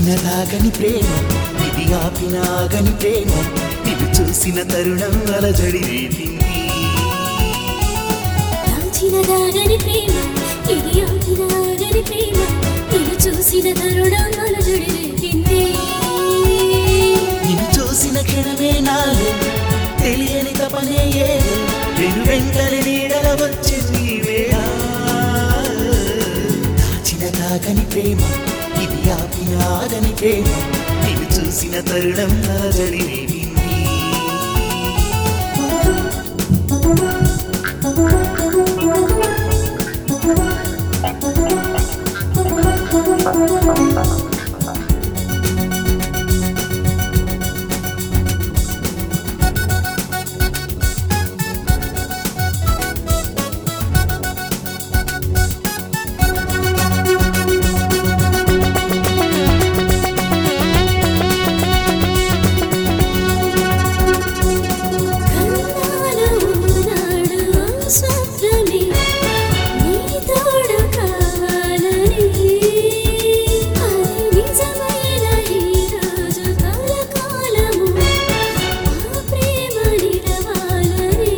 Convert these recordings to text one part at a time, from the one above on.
దాచినదాగని ప్రేమ ఇది ఆపినాగని ప్రేమ ఇది చూసిన తరుణం అలజడి రేపింది దాచిన దాగని ప్రేమ ఇది ఆగినాగని ప్రేమ ఇది చూసిన తరుణం అలజడి రేపింది నిన్ను చూసిన క్షణమే నాలో తెలియని తపనే ఏదో వెను వెంటనే నీడల వచ్చింది ఈ వేళ దాచిన దాగని ప్రేమ ఇది ఆపినాగని ప్రేమ ఇది చూసిన తరుణం అలజడి రేపింది కన్నాల ఉన్నాడు స్వప్నమే నీ తోడు కావాలని అది నిజమైన ఈ రోజు కలకాలము ఆ ప్రేమ నిలవాలని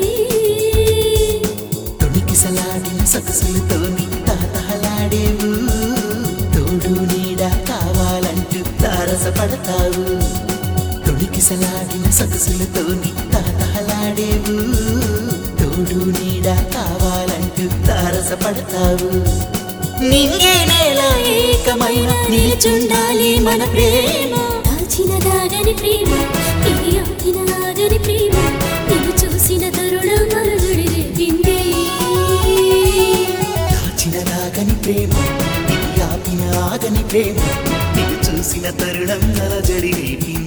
తొణికిసలాడిన సొగసులతోని తాతహలాడేవు తోడు నీడ కావాలంటూ తారసపడతావు తొణికిసలాడిన సొగసులతోని తాతహలాడేవు తోడు నీడ కావాలంటూ తారసపడతావు నింగే నేల ఏకమైన నిల్చుండాలి మన ప్రేమ దాచిన దాగని ప్రేమ ఇది ఆగిన ఆగని ప్రేమ నేను చూసిన తరుణం అలజడి రేపింది దాచిన దాగని ప్రేమ ఇది ఆపిన ఆగని ప్రేమ ఇది చూసిన తరుణం అలజడి రేపింది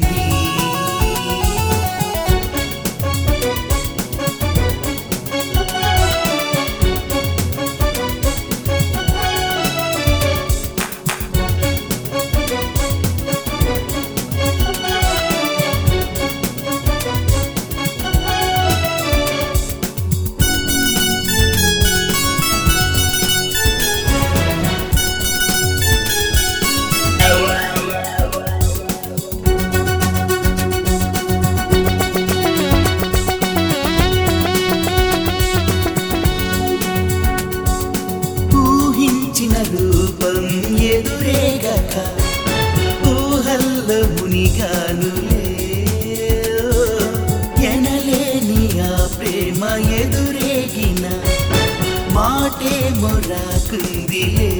ఊహించిన రూపం ఎదురేగక ఊహల్ల మునిగానులే ఎనలేని ఆ ప్రేమ ఎదురేగిన మాటే మొరాకుందిలే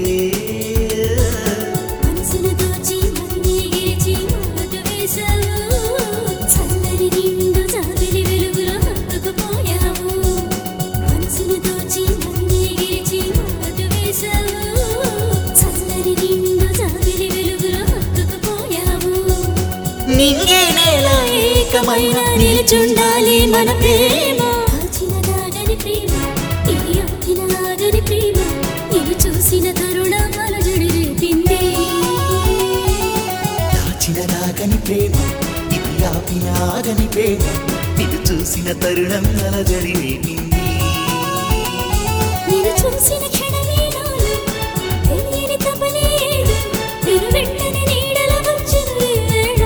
మనసును దోచి మదిని గెలిచి మాటు వేశావు చల్లని నిండు జాబిలి వెలుగులో హత్తుకుపోయావు మనసును దోచి మదిని గెలిచి మాటు వేశావు చల్లని నిండు జాబిలి వెలుగులో హత్తుకుపోయావు నింగే నేల ఏకమైన నిలిచుండాలి మన ప్రేమ దాచిన దాగని ప్రేమ ఇది ఆగిన ఆగని ప్రేమ ఇది చూసిన తరుణం అలజడి రేపింది దాచిన దాగని ప్రేమ ఇది ఆపిన ఆగని ప్రేమ ఇది చూసిన తరుణం అలజడి రేపింది నేను చూసిన క్షణమే నాలో తెలియని తపనే ఏదో నేను వెంటనే నీడల వచ్చింది వేళ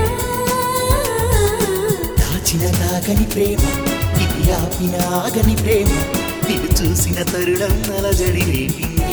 దాచిన దాగని ప్రేమ ఇది ఆపిన ఆగని ప్రేమ ఇది చూసిన తరుణం అలజడి రేపింది